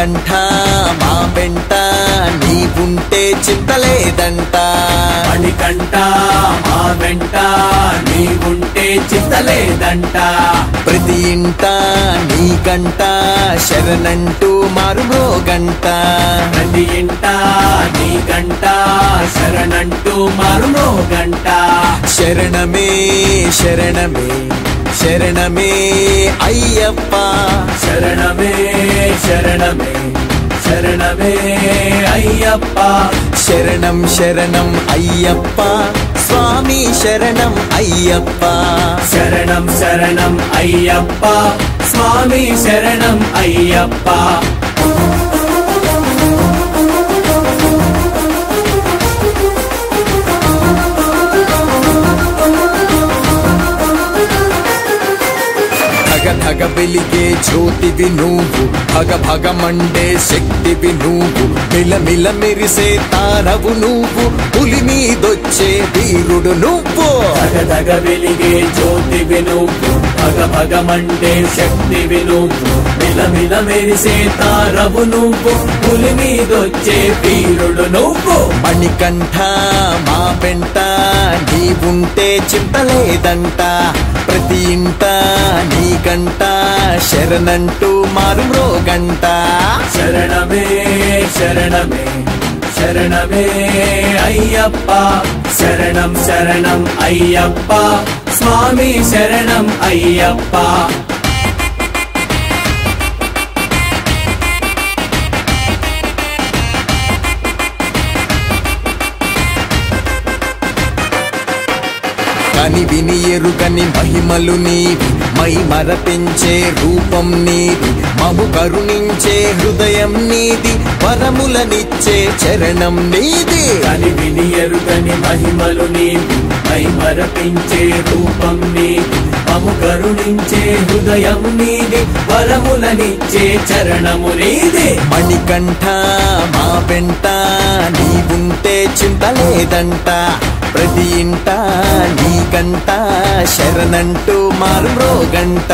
మణికంఠ మా వెంట నీవుంటే చింతలేదంట మణికంట మా వెంట నీవుంటే చింతలేదంట ప్రతి ఇంట నీ గంట శరణంటూ మారుమోగంట ప్రతి ఇంట నీ గంట శరణంటూ మరునో గంట శరణమే శరణమే శరణమే అయ్యప్ప శరణమే శరణమే శరణమే అయ్యప్ప శరణం శరణం అయ్యప్ప స్వామి శరణం అయ్యప్ప శరణం శరణం అయ్యప్ప స్వామి శరణం అయ్యప్ప ధగ ధగ వెలిగే జ్యోతివి నువ్వు భగ భగ మండే శక్తివి నువ్వు మిల మిల మెరిసే తారవు నువ్వు పులి మీదొచ్చే వీరుడు నువ్వు దగదగ వెలిగే జ్యోతివి నువ్వు భగ భగ మండే శక్తివి నువ్వు మిలమిల మెరిసే తారవు నువ్వు పులి మీదొచ్చే వీరుడు నువ్వు మణికంఠ మా వెంట నీవుంటే చింతలేదంట ప్రతి ఇంట నీ గంట శరణంటూ మారుమ్రోగంట శరణమే శరణమే శరణమే అయ్యప్ప శరణం శరణం అయ్యప్ప స్వామి శరణం అయ్యప్ప కని విని ఎరుగని మహిమలు నీవి మై మరపించే రూపం నీది మము కరుణించే హృదయం నీది వరములనిచ్చే చరణం నీది కని విని ఎరుగని మహిమలు నీవు మై మరపించే రూపం నీది మము కరుణించే హృదయం నీది వరములనిచ్చే చరణము నీది మణికంఠ మా వెంట నీవుంటే చింతలేదంట ప్రతి ఇంట నీ గంట శరణంటూ మారుమ్రోగంట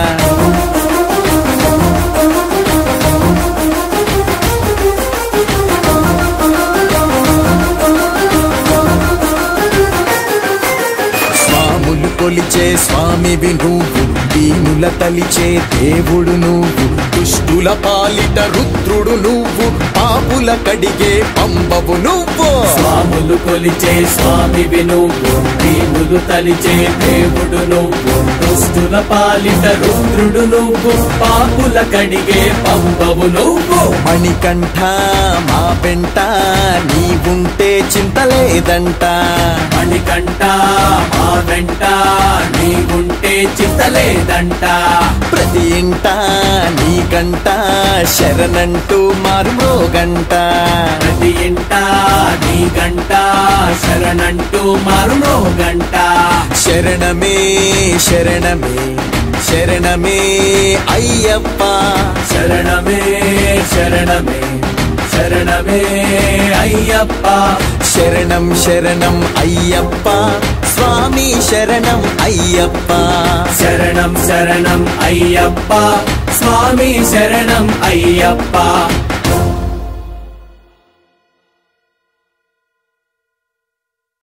స్వాములు కొలిచే స్వామివి నువ్వు దీనుల తలిచే దేవుడు నువ్వు దుష్టుల పాలిట రుద్రుడు నువ్వు పాపుల కడిగే పంబవు నువ్వు స్వాములు కొలిచే స్వామివి నువ్వు దీనులు తలిచే దేవుడు నువ్వు దుష్టుల పాలిట రుద్రుడు నువ్వు పాపుల కడిగే పంపవు నువ్వు మణికంఠ మా వెంట నీవుంటే చింతలేదంట మణికంట మా వెంట నీవుంటే చింతలేదంట ప్రతి ఇంట నీ గంట శరణంటూ మారుమోగంట ప్రతి ఇంట నీ గంట శరణంటూ మరునో గంట శరణమే శరణమే శరణమే అయ్యప్ప శరణమే శరణమే శరణమే అయ్యప్ప శరణం శరణం అయ్యప్ప స్వామి శరణం అయ్యప్ప శరణం శరణం అయ్యప్ప స్వామి శరణం అయ్యప్ప